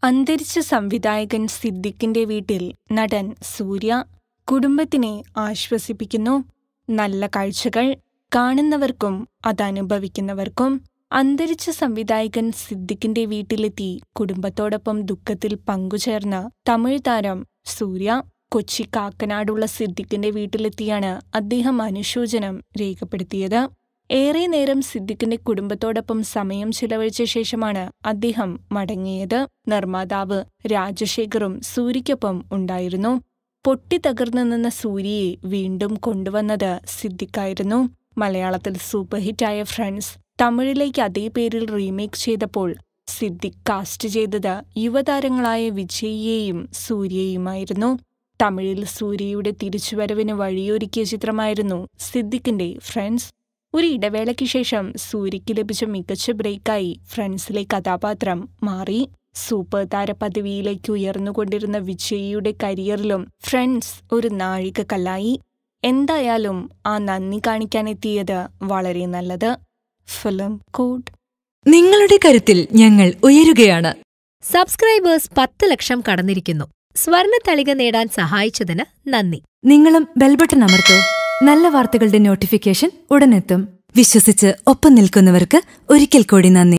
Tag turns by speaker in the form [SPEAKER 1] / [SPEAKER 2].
[SPEAKER 1] അന്തരിച്ച സംവിധായകൻ സിദ്ദിഖിന്റെ വീട്ടിൽ നടൻ സൂര്യ കുടുംബത്തിനെ ആശ്വസിപ്പിക്കുന്നു നല്ല കാഴ്ചകൾ കാണുന്നവർക്കും അതനുഭവിക്കുന്നവർക്കും അന്തരിച്ച സംവിധായകൻ സിദ്ദിഖിന്റെ വീട്ടിലെത്തി കുടുംബത്തോടൊപ്പം ദുഃഖത്തിൽ പങ്കുചേർന്ന തമിഴ് താരം സൂര്യ കൊച്ചി കാക്കനാടുള്ള സിദ്ദിഖിന്റെ വീട്ടിലെത്തിയാണ് അദ്ദേഹം അനുശോചനം രേഖപ്പെടുത്തിയത് ഏറെ നേരം സിദ്ദിഖിന്റെ കുടുംബത്തോടൊപ്പം സമയം ചിലവഴിച്ച ശേഷമാണ് അദ്ദേഹം മടങ്ങിയത് നിർമ്മാതാവ് രാജശേഖറും സൂര്യയ്ക്കൊപ്പം ഉണ്ടായിരുന്നു പൊട്ടിത്തകർന്നു നിന്ന സൂര്യയെ വീണ്ടും കൊണ്ടുവന്നത് സിദ്ദിഖായിരുന്നു മലയാളത്തിൽ സൂപ്പർ ഹിറ്റായ ഫ്രണ്ട്സ് തമിഴിലേക്ക് അതേ പേരിൽ റീമേക്ക് ചെയ്തപ്പോൾ സിദ്ദിഖ് കാസ്റ്റ് ചെയ്തത് യുവതാരങ്ങളായ വിജയിയെയും സൂര്യയുമായിരുന്നു തമിഴിൽ സൂര്യയുടെ തിരിച്ചുവരവിന് വഴിയൊരുക്കിയ ചിത്രമായിരുന്നു സിദ്ദിഖിന്റെ ഫ്രണ്ട്സ് ഒരു ഇടവേളയ്ക്ക് ശേഷം സൂര്യയ്ക്ക് ലഭിച്ച മികച്ച ബ്രേക്കായി ഫ്രണ്ട്സിലെ കഥാപാത്രം മാറി സൂപ്പർ താര പദവിയിലേക്ക് ഉയർന്നുകൊണ്ടിരുന്ന വിജയിയുടെ കരിയറിലും ഫ്രണ്ട്സ് ഒരു നാഴികക്കല്ലായി എന്തായാലും ആ നന്ദി കാണിക്കാനെത്തിയത് വളരെ നല്ലത് ഫിലിം കോഡ്
[SPEAKER 2] നിങ്ങളുടെ കരുത്തിൽ ഞങ്ങൾ ഉയരുകയാണ്
[SPEAKER 3] സബ്സ്ക്രൈബേഴ്സ് പത്ത് ലക്ഷം കടന്നിരിക്കുന്നു സ്വർണ തളിക നേടാൻ സഹായിച്ചതിന് നന്ദി
[SPEAKER 2] നിങ്ങളും ബെൽബട്ടൺ അമർത്തോ നല്ല വാർത്തകളുടെ നോട്ടിഫിക്കേഷൻ ഉടനെത്തും വിശ്വസിച്ച് ഒപ്പം നിൽക്കുന്നവർക്ക് ഒരിക്കൽ കൂടി നന്ദി